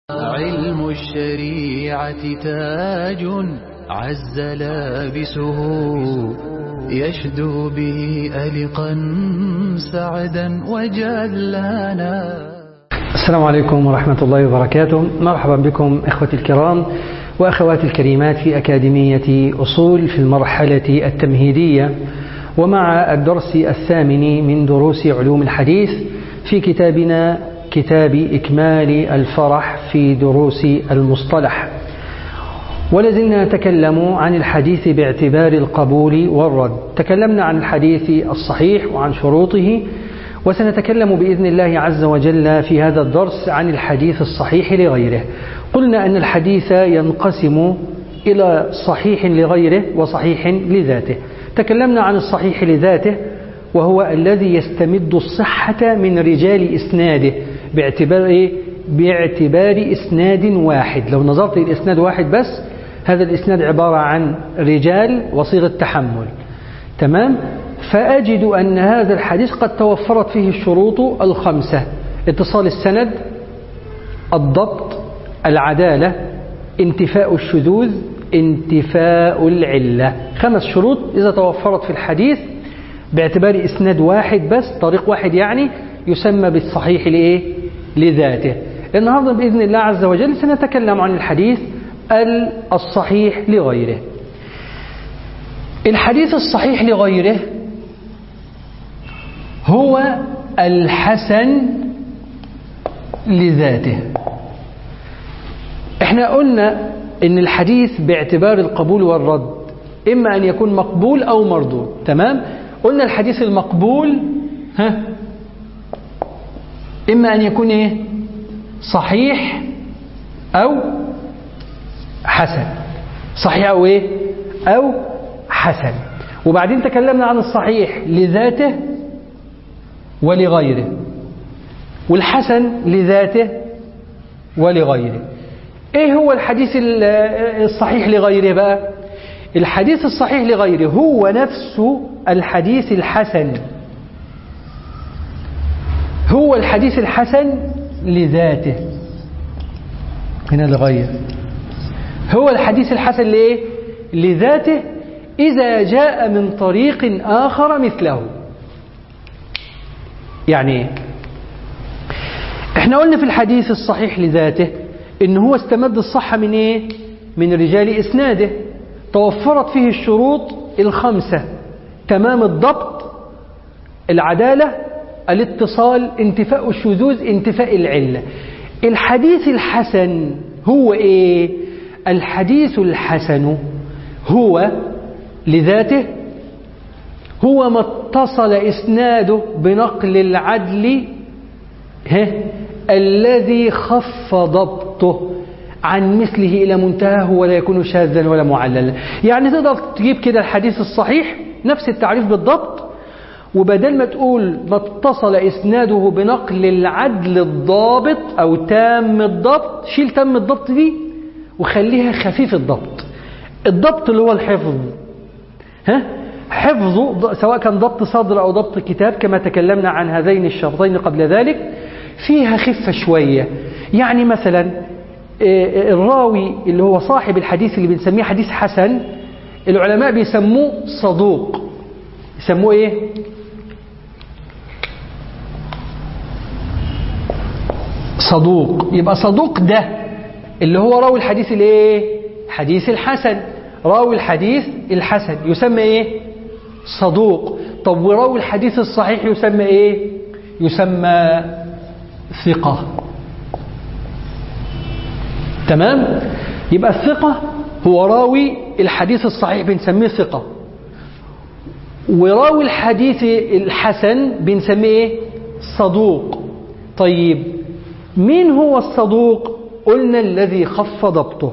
علم الشريعة تاج عز لابسه يشدو به ألقا سعدا وجلانا السلام عليكم ورحمة الله وبركاته مرحبا بكم إخوتي الكرام وأخواتي الكريمات في أكاديمية أصول في المرحلة التمهيدية ومع الدرس الثامن من دروس علوم الحديث في كتابنا كتاب إكمال الفرح في دروس المصطلح ولازلنا نتكلم عن الحديث باعتبار القبول والرد تكلمنا عن الحديث الصحيح وعن شروطه وسنتكلم بإذن الله عز وجل في هذا الدرس عن الحديث الصحيح لغيره قلنا أن الحديث ينقسم إلى صحيح لغيره وصحيح لذاته تكلمنا عن الصحيح لذاته وهو الذي يستمد الصحة من رجال إسناده باعتبار إيه؟ باعتبار إسناد واحد لو نظرت إلى إسناد واحد بس هذا الإسناد عبارة عن رجال وصيغة تحمل تمام فأجد أن هذا الحديث قد توفرت فيه الشروط الخمسة اتصال السند الضبط العدالة انتفاء الشذوذ انتفاء العلة خمس شروط إذا توفرت في الحديث باعتبار إسناد واحد بس طريق واحد يعني يسمى بالصحيح لإيه؟ لذاته النهاردة بإذن الله عز وجل سنتكلم عن الحديث الصحيح لغيره الحديث الصحيح لغيره هو الحسن لذاته احنا قلنا ان الحديث باعتبار القبول والرد اما ان يكون مقبول او مردود تمام قلنا الحديث المقبول ها اما ان يكون ايه صحيح او حسن صحيح او ايه او حسن وبعدين تكلمنا عن الصحيح لذاته ولغيره والحسن لذاته ولغيره ايه هو الحديث الصحيح لغيره بقى الحديث الصحيح لغيره هو نفسه الحديث الحسن هو الحديث الحسن لذاته هنا لغير هو الحديث الحسن لإيه لذاته إذا جاء من طريق آخر مثله يعني ايه احنا قلنا في الحديث الصحيح لذاته ان هو استمد الصحة من ايه من رجال اسناده توفرت فيه الشروط الخمسة تمام الضبط العدالة الاتصال انتفاء الشذوذ انتفاء العلة الحديث الحسن هو ايه الحديث الحسن هو لذاته هو ما اتصل إسناده بنقل العدل ها الذي خف ضبطه عن مثله إلى منتهاه ولا يكون شاذا ولا معللا يعني تقدر تجيب كده الحديث الصحيح نفس التعريف بالضبط وبدل ما تقول ما اتصل إسناده بنقل العدل الضابط أو تام الضبط شيل تام الضبط دي وخليها خفيف الضبط الضبط اللي هو الحفظ ها حفظه سواء كان ضبط صدر أو ضبط كتاب كما تكلمنا عن هذين الشرطين قبل ذلك فيها خفة شوية يعني مثلا الراوي اللي هو صاحب الحديث اللي بنسميه حديث حسن العلماء بيسموه صدوق يسموه ايه صدوق يبقى صدوق ده اللي هو راوي الحديث الايه حديث الحسن راوي الحديث الحسن يسمى ايه صدوق طب وراوي الحديث الصحيح يسمى ايه يسمى ثقة تمام يبقى الثقة هو راوي الحديث الصحيح بنسميه ثقة وراوي الحديث الحسن بنسميه ايه صدوق طيب مين هو الصدوق قلنا الذي خف ضبطه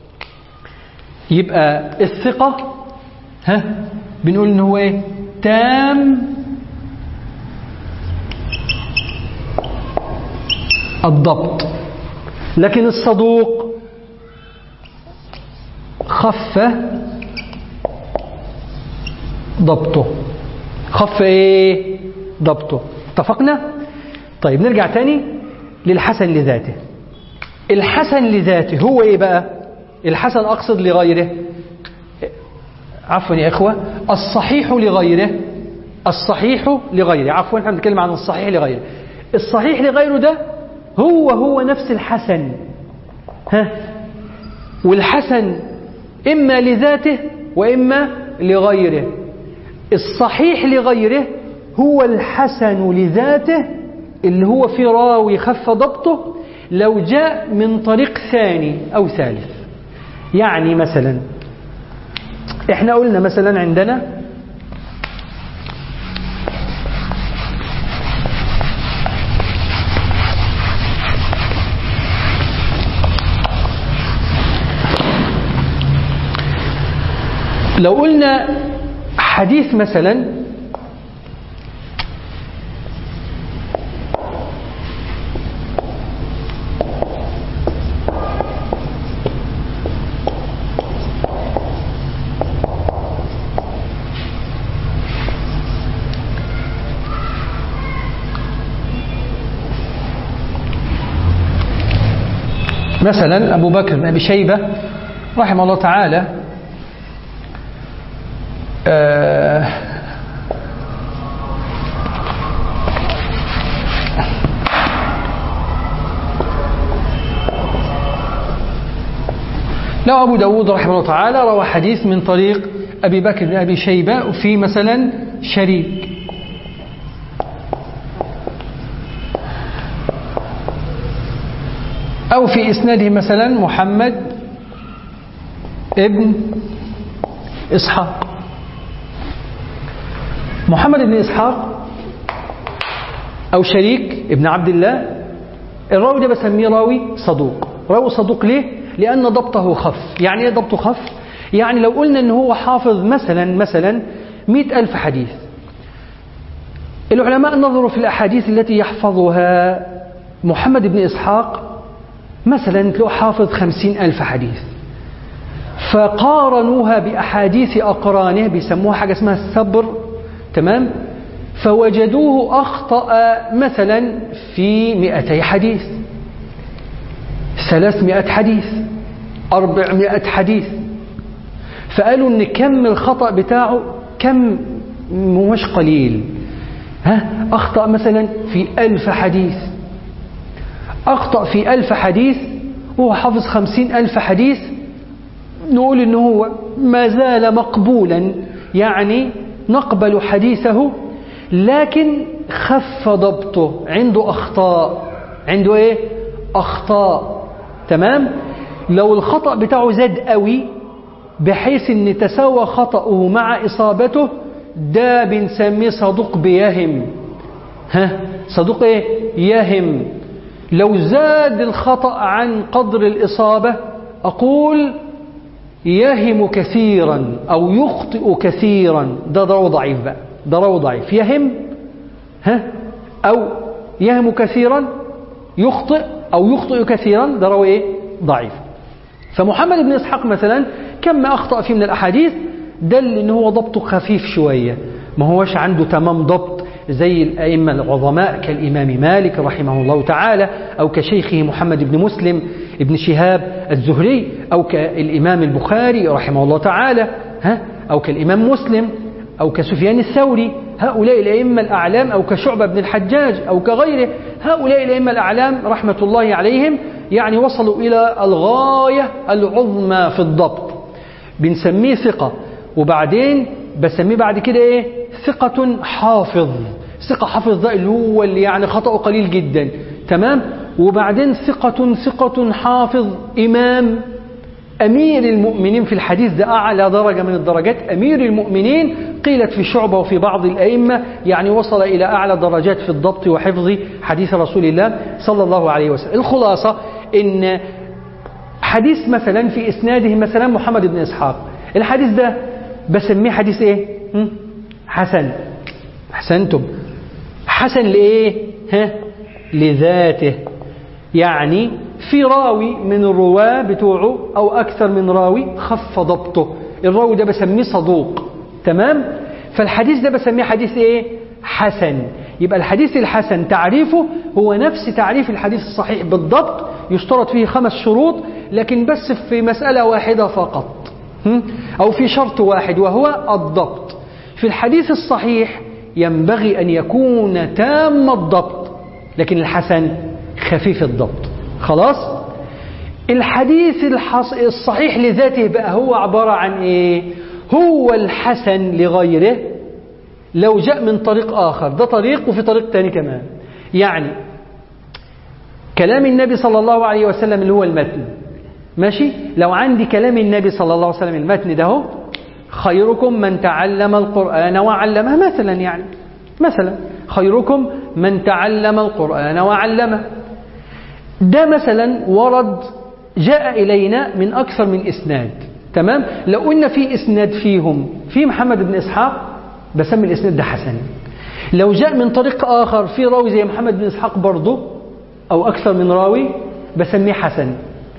يبقى الثقة ها بنقول ان هو ايه تام الضبط لكن الصدوق خف ضبطه خف ايه ضبطه اتفقنا طيب نرجع تاني للحسن لذاته الحسن لذاته هو ايه بقى الحسن اقصد لغيره عفوا يا اخوة الصحيح لغيره الصحيح لغيره عفوا احنا بنتكلم عن الصحيح لغيره الصحيح لغيره ده هو هو نفس الحسن ها والحسن إما لذاته وإما لغيره الصحيح لغيره هو الحسن لذاته اللي هو في راوي خف ضبطه لو جاء من طريق ثاني أو ثالث يعني مثلا احنا قلنا مثلا عندنا لو قلنا حديث مثلا مثلا أبو بكر بن أبي شيبة رحمه الله تعالى آه لو أبو داود رحمه الله تعالى روى حديث من طريق أبي بكر بن أبي شيبة في مثلا شريك أو في إسناده مثلا محمد ابن إسحاق محمد بن إسحاق أو شريك ابن عبد الله الراوي ده بسميه راوي صدوق راوي صدوق ليه؟ لأن ضبطه خف يعني إيه ضبطه خف؟ يعني لو قلنا أنه هو حافظ مثلا مثلا مئة ألف حديث العلماء نظروا في الأحاديث التي يحفظها محمد بن إسحاق مثلا تلاقوا حافظ خمسين ألف حديث فقارنوها بأحاديث أقرانه بيسموها حاجة اسمها الثبر تمام فوجدوه أخطأ مثلا في مئتي حديث ثلاثمائة حديث أربعمائة حديث فقالوا أن كم الخطأ بتاعه كم مش قليل ها أخطأ مثلا في ألف حديث أخطأ في ألف حديث وهو حافظ خمسين ألف حديث نقول إنه هو ما زال مقبولا يعني نقبل حديثه لكن خف ضبطه عنده أخطاء عنده إيه أخطاء تمام لو الخطأ بتاعه زاد قوي بحيث ان تساوى خطأه مع إصابته ده بنسميه صدوق بيهم ها صدوق ايه يهم لو زاد الخطأ عن قدر الإصابة أقول يهم كثيرا أو يخطئ كثيرا ده ضرو ضعيف بقى ضرو ضعيف يهم ها أو يهم كثيرا يخطئ أو يخطئ كثيرا ضرو إيه ضعيف فمحمد بن إسحاق مثلا كم أخطأ فيه من الأحاديث دل إن هو ضبطه خفيف شوية ما هوش عنده تمام ضبط زي الأئمة العظماء كالإمام مالك رحمه الله تعالى أو كشيخه محمد بن مسلم ابن شهاب الزهري أو كالإمام البخاري رحمه الله تعالى ها أو كالإمام مسلم أو كسفيان الثوري هؤلاء الأئمة الأعلام أو كشعبة بن الحجاج أو كغيره هؤلاء الأئمة الأعلام رحمة الله عليهم يعني وصلوا إلى الغاية العظمى في الضبط بنسميه ثقة وبعدين بسميه بعد كده إيه ثقة حافظ ثقة حافظ ده اللي هو اللي يعني خطأه قليل جدا تمام وبعدين ثقة ثقة حافظ إمام أمير المؤمنين في الحديث ده أعلى درجة من الدرجات أمير المؤمنين قيلت في شعبة وفي بعض الأئمة يعني وصل إلى أعلى درجات في الضبط وحفظ حديث رسول الله صلى الله عليه وسلم الخلاصة إن حديث مثلا في إسناده مثلا محمد بن إسحاق الحديث ده بسميه حديث إيه حسن أحسنتم حسن لإيه ها لذاته يعني في راوي من الرواة بتوعه أو أكثر من راوي خف ضبطه الراوي ده بسميه صدوق تمام فالحديث ده بسميه حديث إيه حسن يبقى الحديث الحسن تعريفه هو نفس تعريف الحديث الصحيح بالضبط يشترط فيه خمس شروط لكن بس في مسألة واحدة فقط هم؟ أو في شرط واحد وهو الضبط في الحديث الصحيح ينبغي أن يكون تام الضبط لكن الحسن خفيف الضبط خلاص الحديث الحص... الصحيح لذاته بقى هو عبارة عن إيه هو الحسن لغيره لو جاء من طريق آخر ده طريق وفي طريق تاني كمان يعني كلام النبي صلى الله عليه وسلم اللي هو المتن ماشي لو عندي كلام النبي صلى الله عليه وسلم المتن ده هو خيركم من تعلم القرآن وعلمه مثلا يعني مثلا خيركم من تعلم القرآن وعلمه ده مثلا ورد جاء إلينا من أكثر من إسناد تمام لو قلنا في إسناد فيهم في محمد بن إسحاق بسمي الإسناد ده حسن لو جاء من طريق آخر في راوي زي محمد بن إسحاق برضه أو أكثر من راوي بسميه حسن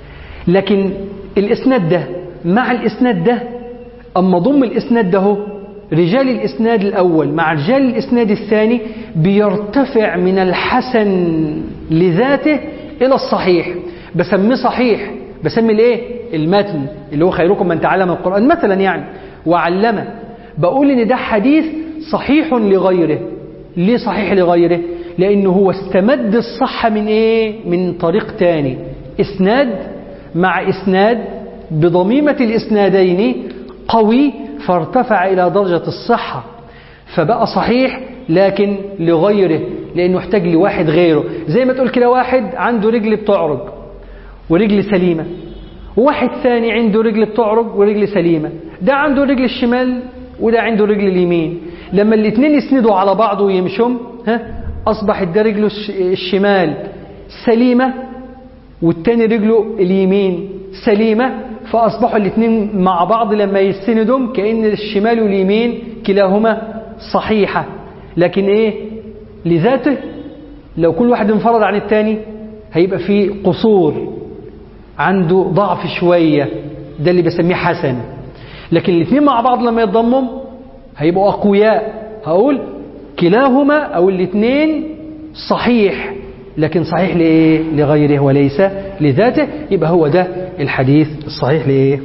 لكن الإسناد ده مع الإسناد ده أما ضم الإسناد ده هو رجال الإسناد الأول مع رجال الإسناد الثاني بيرتفع من الحسن لذاته إلى الصحيح بسميه صحيح بسمي الايه المتن اللي هو خيركم من تعلم القرآن مثلا يعني وعلمه بقول ان ده حديث صحيح لغيره ليه صحيح لغيره لانه هو استمد الصحة من ايه من طريق تاني اسناد مع اسناد بضميمة الاسنادين قوي فارتفع الى درجة الصحة فبقى صحيح لكن لغيره لانه احتاج لواحد غيره زي ما تقول كده واحد عنده رجل بتعرج ورجل سليمة وواحد ثاني عنده رجل بتعرج ورجل سليمة ده عنده رجل الشمال وده عنده رجل اليمين لما الاثنين يسندوا على بعض ويمشوا ها أصبحت ده رجله الشمال سليمة والتاني رجله اليمين سليمة فأصبحوا الاثنين مع بعض لما يسندوا كأن الشمال واليمين كلاهما صحيحة لكن ايه لذاته لو كل واحد انفرد عن الثاني هيبقى فيه قصور عنده ضعف شوية ده اللي بسميه حسن لكن الاثنين مع بعض لما يتضمم هيبقوا أقوياء هقول كلاهما أو الاثنين صحيح لكن صحيح لإيه؟ لغيره وليس لذاته يبقى هو ده الحديث الصحيح لإيه؟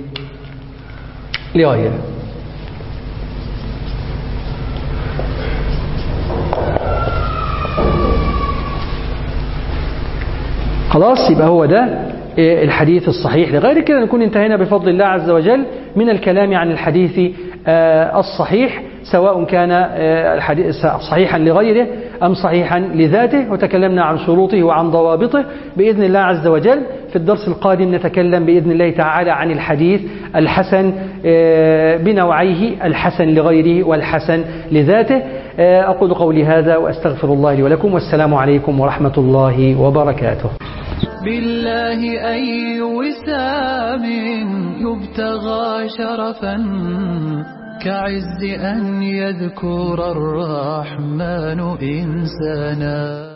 لغيره خلاص يبقى هو ده الحديث الصحيح لغير كده نكون انتهينا بفضل الله عز وجل من الكلام عن الحديث الصحيح سواء كان الحديث صحيحا لغيره أم صحيحا لذاته وتكلمنا عن شروطه وعن ضوابطه بإذن الله عز وجل في الدرس القادم نتكلم بإذن الله تعالى عن الحديث الحسن بنوعيه الحسن لغيره والحسن لذاته أقول قولي هذا وأستغفر الله لي ولكم والسلام عليكم ورحمة الله وبركاته بالله أي وسام يبتغى شرفا كعز أن يذكر الرحمن إنسانا